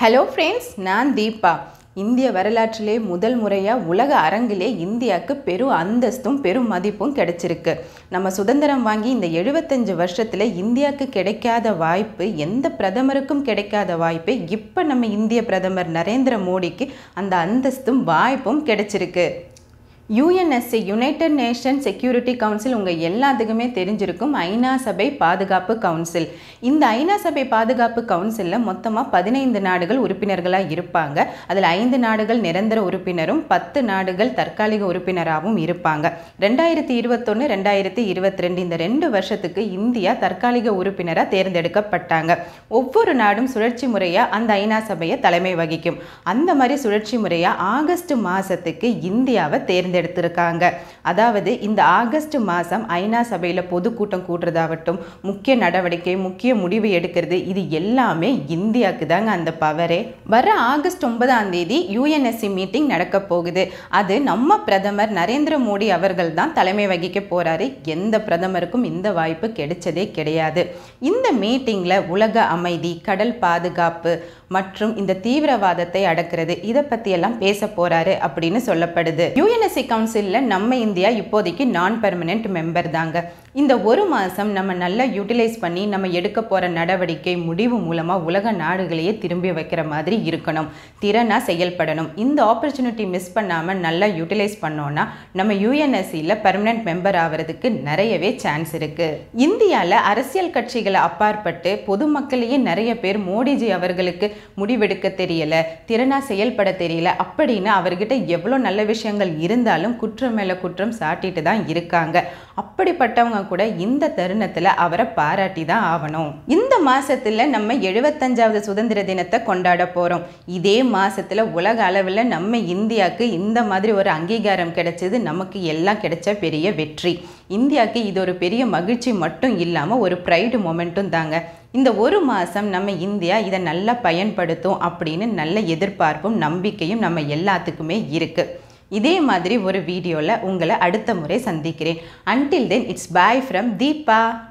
hello friends நான் தீபா இந்திய வரலாற்றிலே முதல் முறையாக உலக அரங்கிலே இந்தியாவுக்கு பெரும் அந்தஸ்தும் பெரும் மதிப்பும் கிடைச்சிருக்கு நம்ம சுதந்திரம் வாங்கி இந்த எழுபத்தஞ்சு வருஷத்தில் இந்தியாவுக்கு கிடைக்காத வாய்ப்பு எந்த பிரதமருக்கும் கிடைக்காத வாய்ப்பு இப்போ நம்ம இந்திய பிரதமர் நரேந்திர மோடிக்கு அந்த அந்தஸ்தும் வாய்ப்பும் கிடைச்சிருக்கு UNSC United Nation security council உங்கள் எல்லாத்துக்குமே தெரிஞ்சிருக்கும் ஐநா சபை பாதுகாப்பு கவுன்சில் இந்த ஐநா சபை பாதுகாப்பு கவுன்சிலில் மொத்தமாக பதினைந்து நாடுகள் உறுப்பினர்களாக இருப்பாங்க அதில் ஐந்து நாடுகள் நிரந்தர உறுப்பினரும் பத்து நாடுகள் தற்காலிக உறுப்பினராகவும் இருப்பாங்க ரெண்டாயிரத்தி இருபத்தொன்று ரெண்டாயிரத்தி இருபத்தி ரெண்டு இந்த ரெண்டு வருஷத்துக்கு இந்தியா தற்காலிக உறுப்பினராக தேர்ந்தெடுக்கப்பட்டாங்க ஒவ்வொரு நாடும் சுழற்சி முறையாக அந்த ஐநா சபையை தலைமை வகிக்கும் அந்த மாதிரி சுழற்சி முறையாக ஆகஸ்ட் மாதத்துக்கு இந்தியாவை தேர்ந்தெடுத்திருக்காங்க அதாவது இந்த ஆகஸ்ட் மாதம் ஐநா சபையில் பொதுக்கூட்டம் கூட்டுறதாகட்டும் முக்கிய நடவடிக்கை முக்கிய முடிவு எடுக்கிறது இது எல்லாமே இந்தியாவுக்கு தாங்க அந்த பவரே வர ஆகஸ்ட் ஒன்பதாம் தேதி யூஎன்எஸ்சி மீட்டிங் நடக்க போகுது அது நம்ம பிரதமர் நரேந்திர மோடி அவர்கள் தான் தலைமை வகிக்க போறாரு எந்த பிரதமருக்கும் இந்த வாய்ப்பு கிடைச்சதே கிடையாது இந்த மீட்டிங்கில் உலக அமைதி கடல் பாதுகாப்பு மற்றும் இந்த தீவிரவாதத்தை அடக்கிறது இதை பற்றியெல்லாம் பேச போறாரு அப்படின்னு சொல்லப்படுது யூஎன்எஸ்சி கவுன்சிலில் நம்ம இந்தியா இப்போதைக்கு நான் பெர்மனெண்ட் மெம்பர் தாங்க இந்த ஒரு மாதம் நம்ம நல்லா யூட்டிலைஸ் பண்ணி நம்ம எடுக்க போகிற நடவடிக்கை முடிவு மூலமாக உலக நாடுகளையே திரும்பி வைக்கிற மாதிரி இருக்கணும் திறனாக செயல்படணும் இந்த ஆப்பர்ச்சுனிட்டி மிஸ் பண்ணாமல் நல்லா யூட்டிலைஸ் பண்ணோன்னா நம்ம யூஎன்எஸ்சியில் பெர்மனெண்ட் மெம்பர் ஆகிறதுக்கு நிறையவே சான்ஸ் இருக்குது இந்தியாவில் அரசியல் கட்சிகளை அப்பாற்பட்டு பொதுமக்களையே நிறைய பேர் மோடிஜி அவர்களுக்கு முடிவெடுக்க தெரியல திறனாக செயல்பட தெரியல அப்படின்னு அவர்கிட்ட எவ்வளோ நல்ல விஷயங்கள் இருந்தாலும் குற்றம் மேலே குற்றம் சாட்டிட்டு தான் இருக்காங்க அப்படிப்பட்டவங்க கூட இந்த தருணத்தில் அவரை பாராட்டி தான் ஆகணும் இந்த மாசத்துல நம்ம எழுபத்தஞ்சாவது சுதந்திர தினத்தை கொண்டாட போகிறோம் இதே மாசத்துல உலக அளவில் நம்ம இந்தியாவுக்கு இந்த மாதிரி ஒரு அங்கீகாரம் கிடைச்சது நமக்கு எல்லாம் கிடைச்ச பெரிய வெற்றி இந்தியாவுக்கு இது ஒரு பெரிய மகிழ்ச்சி மட்டும் இல்லாமல் ஒரு ப்ரைடு மொமெண்ட்டும் தாங்க இந்த ஒரு மாதம் நம்ம இந்தியா இதை நல்லா பயன்படுத்தும் அப்படின்னு நல்ல எதிர்பார்ப்பும் நம்பிக்கையும் நம்ம எல்லாத்துக்குமே இருக்குது இதே மாதிரி ஒரு வீடியோவில் உங்களை அடுத்த முறை சந்திக்கிறேன் until then it's bye from Deepa